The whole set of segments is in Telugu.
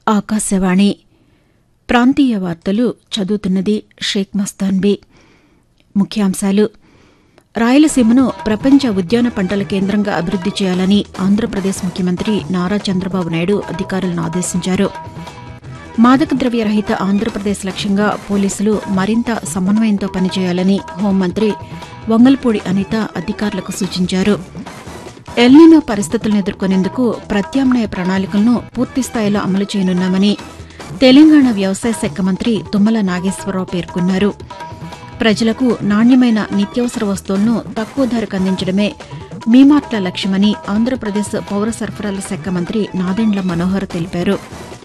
ఆకాశవాణి ప్రాంతీయ వార్తలు చదువుతున్నది షేక్ మస్తాన్బీ ముఖ్యాంశాలు రాయలసీమను ప్రపంచ ఉద్యాన పంటల కేంద్రంగా అభివృద్ది చేయాలని ఆంధ్రప్రదేశ్ ముఖ్యమంత్రి నారా చంద్రబాబు నాయుడు అధికారులను ఆదేశించారు మాదక ద్రవ్య రహిత ఆంధ్రప్రదేశ్ లక్ష్యంగా పోలీసులు మరింత సమన్వయంతో పనిచేయాలని హోంమంత్రి వంగల్పూడి అనిత అధికారులకు సూచించారు ఎల్నినో పరిస్థితులను ఎదుర్కొనేందుకు ప్రత్యామ్నాయ ప్రణాళికలను పూర్తిస్థాయిలో అమలు చేయనున్నామని తెలంగాణ వ్యవసాయ శాఖ మంత్రి తుమ్మల నాగేశ్వరరావు పేర్కొన్నారు ప్రజలకు నాణ్యమైన నిత్యావసర వస్తువులను తక్కువ ధరకు అందించడమే మీమార్ట్ల లక్ష్యమని ఆంధ్రప్రదేశ్ పౌర సరఫరాల శాఖ మంత్రి నాదెండ్ల మనోహర్ తెలిపారు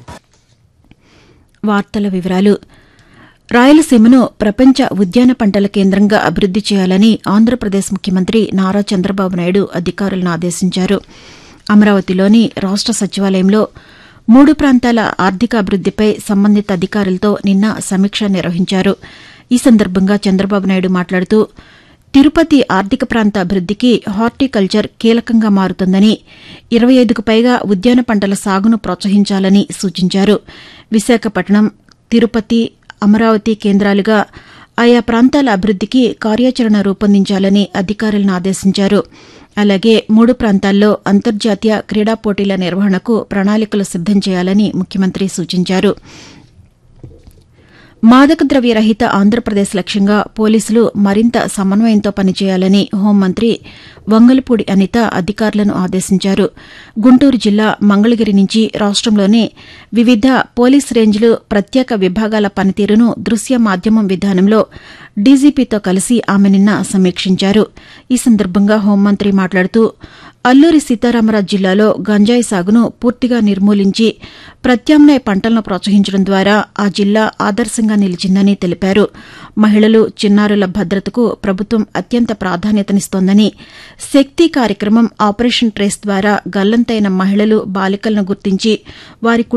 వార్తల వివరాలు రాయలసీమను ప్రపంచ ఉద్యాన పంటల కేంద్రంగా అభివృద్ది చేయాలని ఆంధ్రప్రదేశ్ ముఖ్యమంత్రి నారా చంద్రబాబు నాయుడు అధికారులను ఆదేశించారు అమరావతిలోని రాష్ట సచివాలయంలో మూడు ప్రాంతాల ఆర్థిక అభివృద్దిపై సంబంధిత అధికారులతో నిన్న సమీక్ష నిర్వహించారు ఈ సందర్భంగా చంద్రబాబు నాయుడు మాట్లాడుతూ తిరుపతి ఆర్థిక ప్రాంత అభివృద్దికి హార్టికల్చర్ కీలకంగా మారుతుందని ఇరవై ఐదుకు పైగా ఉద్యాన పంటల సాగును ప్రోత్సహించాలని సూచించారు విశాఖపట్నం తిరుపతి అమరావతి కేంద్రాలుగా ఆయా ప్రాంతాల అభివృద్దికి కార్యాచరణ రూపొందించాలని అధికారులను ఆదేశించారు అలాగే మూడు ప్రాంతాల్లో అంతర్జాతీయ క్రీడా పోటీల నిర్వహణకు ప్రణాళికలు సిద్దం చేయాలని ముఖ్యమంత్రి సూచించారు మాదక ద్రవ్య రహిత ఆంధ్రప్రదేశ్ లక్ష్యంగా పోలీసులు మరింత సమన్వయంతో పనిచేయాలని హోంమంత్రి వంగలపూడి అనిత అధికారులను ఆదేశించారు గుంటూరు జిల్లా మంగళగిరి నుంచి రాష్టంలోని వివిధ పోలీస్ రేంజ్లు ప్రత్యేక విభాగాల పనితీరును దృశ్య మాధ్యమం విధానంలో డీజీపీతో కలిసి ఆమె నిన్న సమీక్షించారు ఈ సందర్భంగా హోంమంత్రి మాట్లాడుతూ అల్లూరి సీతారామరాజు జిల్లాలో గంజాయి సాగును పూర్తిగా నిర్మూలించి ప్రత్యామ్నాయ పంటలను ప్రోత్సహించడం ద్వారా ఆ జిల్లా ఆదర్శంగా నిలిచిందని తెలిపారు మహిళలు చిన్నారుల భద్రతకు ప్రభుత్వం అత్యంత ప్రాధాన్యతనిస్తోందని శక్తి కార్యక్రమం ఆపరేషన్ ట్రేస్ ద్వారా గల్లంతైన మహిళలు బాలికలను గుర్తించి వారి